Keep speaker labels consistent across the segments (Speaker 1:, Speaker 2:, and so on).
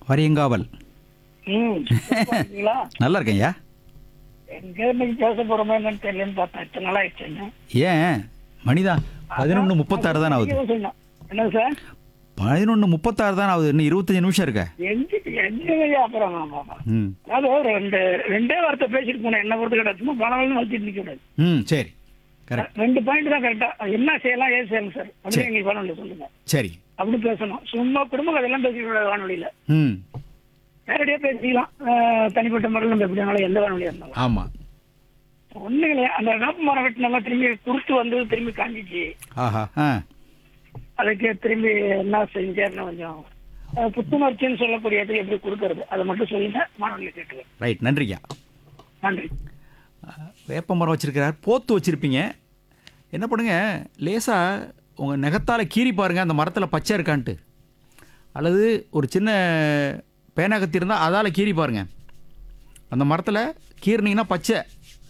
Speaker 1: வரியங்காவல்
Speaker 2: ம் இருக்கீங்களா
Speaker 1: நல்லா இருக்கேன் ஐயா
Speaker 2: எங்க இன்னைக்கு பேச போறோமோ என்னன்னு தெரியலன்னு பார்த்தேன் இத்தனை நாள் ஆயிடுச்சுங்க
Speaker 1: ஏன் மணிதான் பதினொன்று முப்பத்தாறு தான் ஆகுது
Speaker 2: சொன்னேன். என்ன சார்
Speaker 1: பதினொன்று முப்பத்தாறு தான் ஆகுது இன்னும் இருபத்தஞ்சு நிமிஷம் இருக்க
Speaker 2: எங்க எங்க அப்புறம் ஆமா ஆமா
Speaker 1: ம்
Speaker 2: அதாவது ரெண்டு ரெண்டே வார்த்தை பேசிட்டு போனேன் என்ன பொறுத்து கிடையாது சும்மா பணம் வச்சுட்டு நிக்க கூடாது
Speaker 1: ம் சரி கரெக்ட்
Speaker 2: ரெண்டு பாயிண்ட் தான் கரெக்டா என்ன செய்யலாம் ஏது செய்யலாம் சார் அப்படி எங்களுக்கு வானொலி சொல்லுங்க
Speaker 1: சரி
Speaker 2: அப்படி பேசணும் சும்மா குடும்ப கதையெல்லாம் பேசிக்க கூடாது வானொலியில
Speaker 1: ம்
Speaker 2: நேரடியா பேசிக்கலாம் அஹ், தனிப்பட்ட முறையில் நம்ம எப்படி வேணாலும் எந்த வானொலியா இருந்தாலும்
Speaker 1: ஆமாம்
Speaker 2: ஒண்ணும் இல்லையா அந்த வேப்ப மரம் வெட்டினெல்லாம் திரும்பி குறுத்து வந்து திரும்பி காஞ்சிச்சு
Speaker 1: ஆஹா ஆ
Speaker 2: அதுக்கு திரும்பி என்ன செஞ்சேன்னு கொஞ்சம் அஹ், புத்துணர்ச்சின்னு சொல்லக்கூடியது எப்படி கொடுக்கறது அதை மட்டும் சொல்லுங்க வானொலி கேட்டுவேன்
Speaker 1: ரைட் நன்றிங்க
Speaker 2: நன்றி
Speaker 1: வேப்ப மரம் வச்சிருக்கிறார் போத்து வச்சிருப்பீங்க என்ன பண்ணுங்க லேசாக உங்கள் நெகத்தால் கீறி பாருங்க அந்த மரத்தில் பச்சை இருக்கான்ட்டு அல்லது ஒரு சின்ன பேனா கத்தி இருந்தால் அதால் கீறி பாருங்க அந்த மரத்தில் கீறினீங்கன்னா பச்சை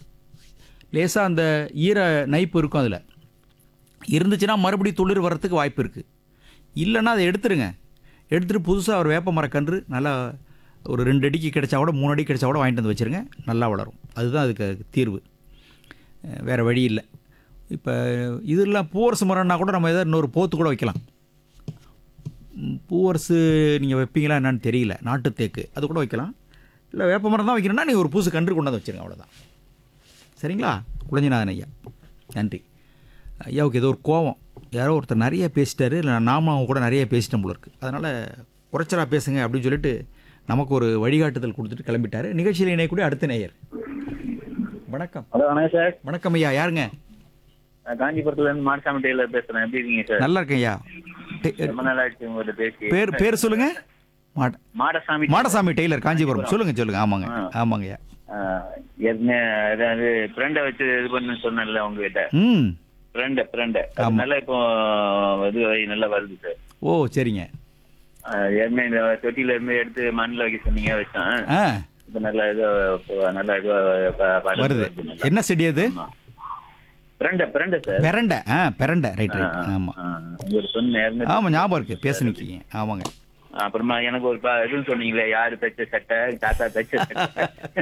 Speaker 1: லேசாக அந்த ஈர நைப்பு இருக்கும் அதில் இருந்துச்சுன்னா மறுபடியும் துளிர் வர்றதுக்கு வாய்ப்பு இருக்குது இல்லைன்னா அதை எடுத்துருங்க எடுத்துகிட்டு புதுசாக ஒரு வேப்ப மரக்கன்று நல்லா ஒரு ரெண்டு அடிக்கு கிடைச்சா கூட மூணு அடிக்கு கிடைச்சா கூட வாங்கிட்டு வந்து வச்சுருங்க நல்லா வளரும் அதுதான் அதுக்கு தீர்வு அஹ் வேற வழி இல்லை இப்போ இதெல்லாம் பூவரசு மரம்னா கூட நம்ம ஏதாவது இன்னொரு போத்து கூட வைக்கலாம் ம், பூவரசு நீங்கள் வைப்பீங்களா என்னன்னு தெரியல நாட்டு தேக்கு அது கூட வைக்கலாம் இல்லை வேப்ப மரம் தான் வைக்கணும்னா நீங்கள் ஒரு பூசு கன்று கொண்டாந்து வச்சுருங்க அவ்வளோதான் சரிங்களா குழஞ்சிநாதன் ஐயா நன்றி ஐயாவுக்கு ஏதோ ஒரு கோவம் யாரோ ஒருத்தர் நிறைய பேசிட்டாரு இல்லை நாம அவங்க கூட நிறைய பேசிட்டோம் போல இருக்கு அதனால் குறைச்சலா பேசுங்க அப்படின்னு சொல்லிட்டு நமக்கு ஒரு வழிகாட்டுதல் கொடுத்துட்டு கிளம்பிட்டாரு நிகழ்ச்சியில் இணையக்கூடிய அடுத்த நேயர் வணக்கம்
Speaker 3: ஹலோ வணக்கம் சார்
Speaker 1: வணக்கம் ஐயா யாருங்க
Speaker 3: நான் காஞ்சிபுரத்துல இருந்து மாடசாமி டெய்லர் பேசுறேன் எப்படி இருக்கீங்க சார்
Speaker 1: நல்லா இருக்கேன் ஐயா டெ-
Speaker 3: ரொம்ப நாள் ஆச்சு உங்கள்ட்ட பேசி
Speaker 1: பேர் பேர் சொல்லுங்க மாட
Speaker 3: மாடசாமி
Speaker 1: மாடசாமி டெய்லர் காஞ்சிபுரம் சொல்லுங்க சொல்லுங்க ஆமாங்க ஆமாங்க ஐயா
Speaker 3: ஆஹ், ஏற்கனவே அதாவது ஃப்ரெண்டை வச்சு இது பண்ணு சொன்னேன்ல உங்ககிட்ட
Speaker 1: ம்
Speaker 3: ஃப்ரெண்டு ஃப்ரெண்டு
Speaker 1: ஆமா.
Speaker 3: நல்லா இப்போ இது நல்லா வருது சார்
Speaker 1: ஓ சரிங்க
Speaker 3: ஆஹ், ஏற்கனவே இந்த தொட்டில இருந்து எடுத்து மண்ணில் வைக்க சொன்னீங்க வச்சேன்
Speaker 1: ஆ
Speaker 3: இப்போ நல்லா இது இப்போ நல்லா இது
Speaker 1: வருது என்ன செடி அது
Speaker 3: ஃப்ரெண்டு ஃப்ரெண்டு சார்
Speaker 1: பெரண்டை ஆ பெரண்டை ரைட் ரைட் ஆமாம்
Speaker 3: உங்களுக்கு சொன்னேன் ஏற்கனவே
Speaker 1: ஆமாம் ஞாபகம் இருக்கு பேசுனிக்கீங்க ஆமாங்க
Speaker 3: அப்புறமா எனக்கு ஒரு ப- இதுன்னு சொன்னீங்களே யாரு தைச்ச சட்டை தாத்தா தைச்ச சட்டை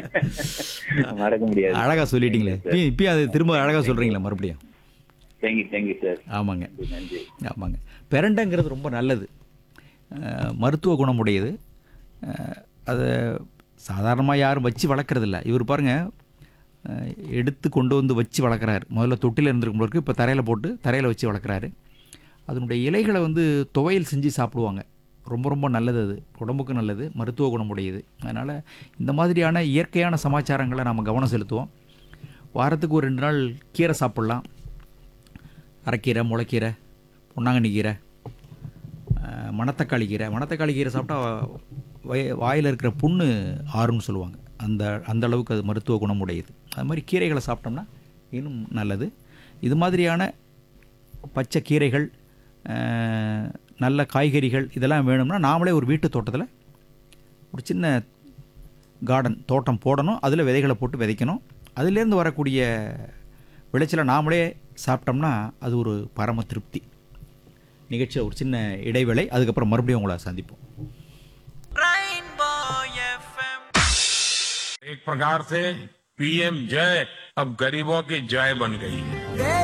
Speaker 3: மறக்க முடியாது
Speaker 1: அழகா சொல்லிட்டீங்களே இப்பயும் இப்பயும் அது திரும்ப அழகா சொல்றீங்களா மறுபடியும்
Speaker 3: தேங்க்யூ தேங்க்யூ சார்
Speaker 1: ஆமாங்க
Speaker 3: நன்றி
Speaker 1: ஆமாங்க பெரண்டைங்கிறது ரொம்ப நல்லது அஹ், மருத்துவ குணமுடையது அஹ், அதை சாதாரணமாக யாரும் வச்சு வளர்க்குறதில்ல இவர் பாருங்க அஹ், எடுத்து கொண்டு வந்து வச்சு வளர்க்குறாரு முதல்ல தொட்டியில் இருந்திருக்கும் போது இப்போ தரையில் போட்டு தரையில் வச்சு வளர்க்குறாரு அதனுடைய இலைகளை வந்து துவையல் செஞ்சு சாப்பிடுவாங்க ரொம்ப ரொம்ப நல்லது அது உடம்புக்கு நல்லது மருத்துவ குணமுடையது அதனால் இந்த மாதிரியான இயற்கையான சமாச்சாரங்களை நாம் கவனம் செலுத்துவோம் வாரத்துக்கு ஒரு ரெண்டு நாள் கீரை சாப்பிட்லாம் அரைக்கீரை முளைக்கீரை பொன்னாங்கண்ணி கீரை அஹ், மணத்தக்காளி கீரை மணத்தக்காளி கீரை சாப்பிட்டா வய வாயில் இருக்கிற புண்ணு ஆறுன்னு சொல்லுவாங்க அந்த அந்த அளவுக்கு அது மருத்துவ குணம் உடையது அது மாதிரி கீரைகளை சாப்பிட்டோம்னா இன்னும் நல்லது இது மாதிரியான பச்சை கீரைகள் அஹ், நல்ல காய்கறிகள் இதெல்லாம் வேணும்னா நாமளே ஒரு வீட்டு தோட்டத்தில் ஒரு சின்ன கார்டன் தோட்டம் போடணும் அதில் விதைகளை போட்டு விதைக்கணும் அதுலேருந்து வரக்கூடிய விளைச்சலை நாமளே சாப்பிட்டோம்னா அது ஒரு பரம திருப்தி நிகழ்ச்சியில் ஒரு சின்ன இடைவேளை அதுக்கப்புறம் மறுபடியும் உங்களை சந்திப்போம்
Speaker 4: एक प्रकार से पीएम जय अब गरीबों की जय बन गई है